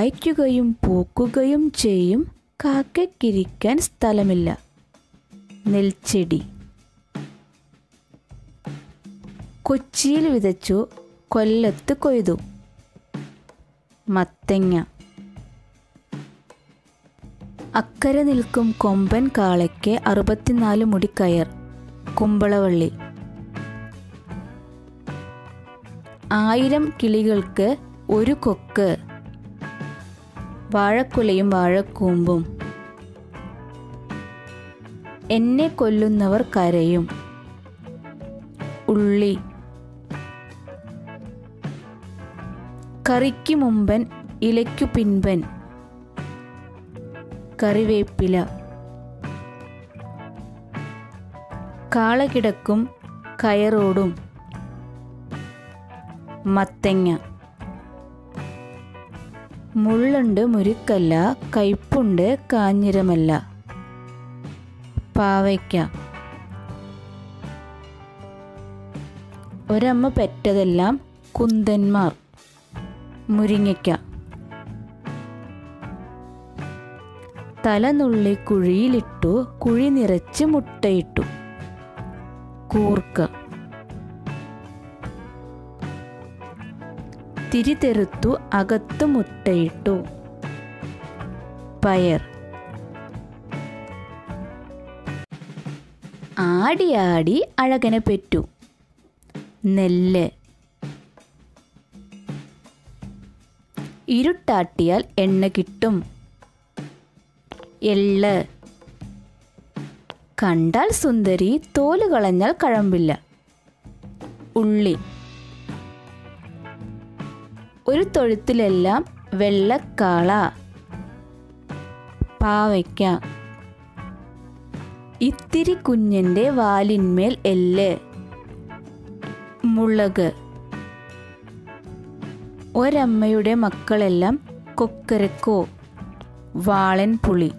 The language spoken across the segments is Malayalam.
കായ്ക്കുകയും പൂക്കുകയും ചെയ്യും കാക്കയ്ക്കിരിക്കാൻ സ്ഥലമില്ല നെൽച്ചെടി കൊച്ചിയിൽ വിതച്ചു കൊല്ലത്ത് കൊയ്തു മത്തങ്ങ അക്കരെ നിൽക്കും കൊമ്പൻ കാളയ്ക്ക് അറുപത്തിനാല് മുടി കയർ കുമ്പളവള്ളി ആയിരം കിളികൾക്ക് ഒരു കൊക്ക് വാഴക്കുലയും വാഴക്കൂമ്പും എന്നെ കൊല്ലുന്നവർ കരയും ഉള്ളി കറിക്ക് മുമ്പൻ ഇലയ്ക്കു പിൻപൻ കറിവേപ്പില കാള കിടക്കും കയറോടും മത്തങ്ങ മുള്ളുണ്ട് മുരുക്കല്ല കയ്പുണ്ട് കാഞ്ഞിരമല്ല പാവയ്ക്ക ഒരമ്മ പെറ്റതെല്ലാം കുന്തന്മാർ മുരിങ്ങയ്ക്ക തലനുള്ളി കുഴിയിലിട്ടു കുഴി നിറച്ച് മുട്ടയിട്ടു കൂർക്ക തിരിതെറുത്തു അകത്തു മുട്ടയിട്ടു പയർ ആടിയാടി അഴകനെ പെറ്റു നെല്ല് ഇരുട്ടാട്ടിയാൽ എണ്ണ കിട്ടും എള്ള് കണ്ടാൽ സുന്ദരി തോല് കളഞ്ഞാൽ കഴമ്പില്ല ഉള്ളി ഒരു തൊഴുത്തിലെല്ലാം വെള്ളക്കാള പാവയ്ക്ക ഇത്തിരി കുഞ്ഞിൻ്റെ വാലിന്മേൽ എല്ല് മുളക് ഒരമ്മയുടെ മക്കളെല്ലാം കൊക്കരക്കോ വാളൻ പുളി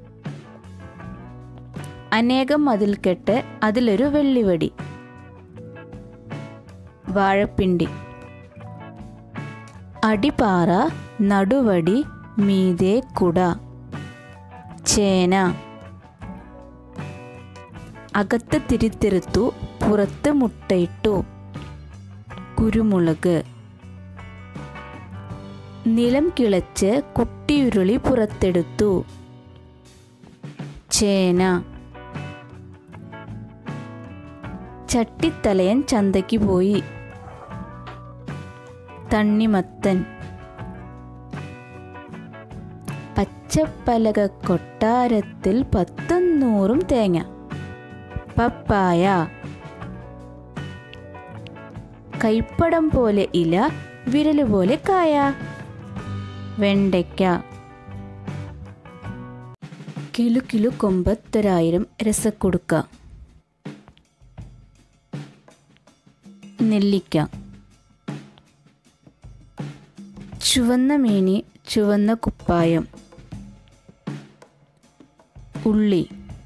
അനേകം മതിൽക്കെട്ട് അതിലൊരു വെള്ളിവടി വാഴപ്പിണ്ടി അടിപ്പാറ നടുവടി മീതെ കുട ചേന അകത്ത് തിരിത്തിരുത്തു പുറത്ത് മുട്ടയിട്ടു കുരുമുളക് നിലം കിളച്ച് കുട്ടിയുരുളി പുറത്തെടുത്തു ചേന ചട്ടിത്തലയൻ ചന്തയ്ക്ക് പോയി തണ്ണിമത്തൻ പച്ചപ്പലക കൊട്ടാരത്തിൽ പത്തും നൂറും തേങ്ങ പപ്പായ കൈപ്പടം പോലെ ഇല വിരല് പോലെ കായ വെണ്ടയ്ക്ക കിലു കിലു കൊമ്പത്തൊരായിരം രസക്കൊടുക്ക നെല്ലിക്ക ചുവന്ന മേനി ചുവന്ന കുപ്പായം ഉള്ളി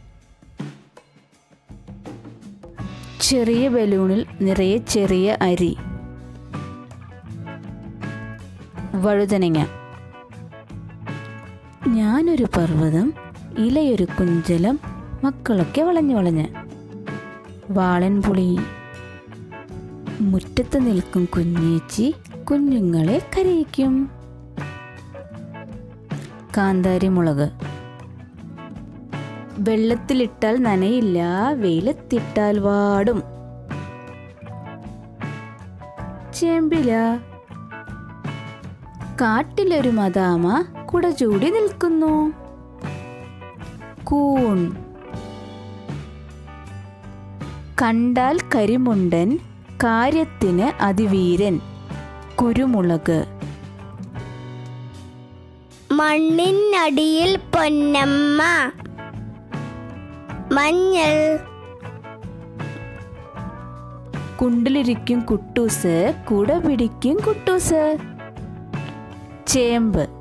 ചെറിയ ബലൂണിൽ നിറയെ ചെറിയ അരി വഴുതനങ്ങ ഞാനൊരു പർവ്വതം ഇലയൊരു കുഞ്ചലം മക്കളൊക്കെ വളഞ്ഞു വളഞ്ഞ് വാളൻപുളി മുറ്റത്ത് നിൽക്കും കുഞ്ഞേച്ചി കുഞ്ഞുങ്ങളെ കരയിക്കും കാന്താരി മുളക് വെള്ളത്തിലിട്ടാൽ നനയില്ല വെയിലത്തിട്ടാൽ വാടും ചേമ്പില കാട്ടിലൊരു മദാമ കുട ചൂടി നിൽക്കുന്നു കൂൺ കണ്ടാൽ കരിമുണ്ടൻ കാര്യത്തിന് അതിവീരൻ കുരുമുളക് മണ്ണിനടിയിൽ പൊന്നമ്മ മഞ്ഞൾ കുണ്ടിലിരിക്കും കുട്ടൂസ് കുട പിടിക്കും കുട്ടൂസ് ചേമ്പ്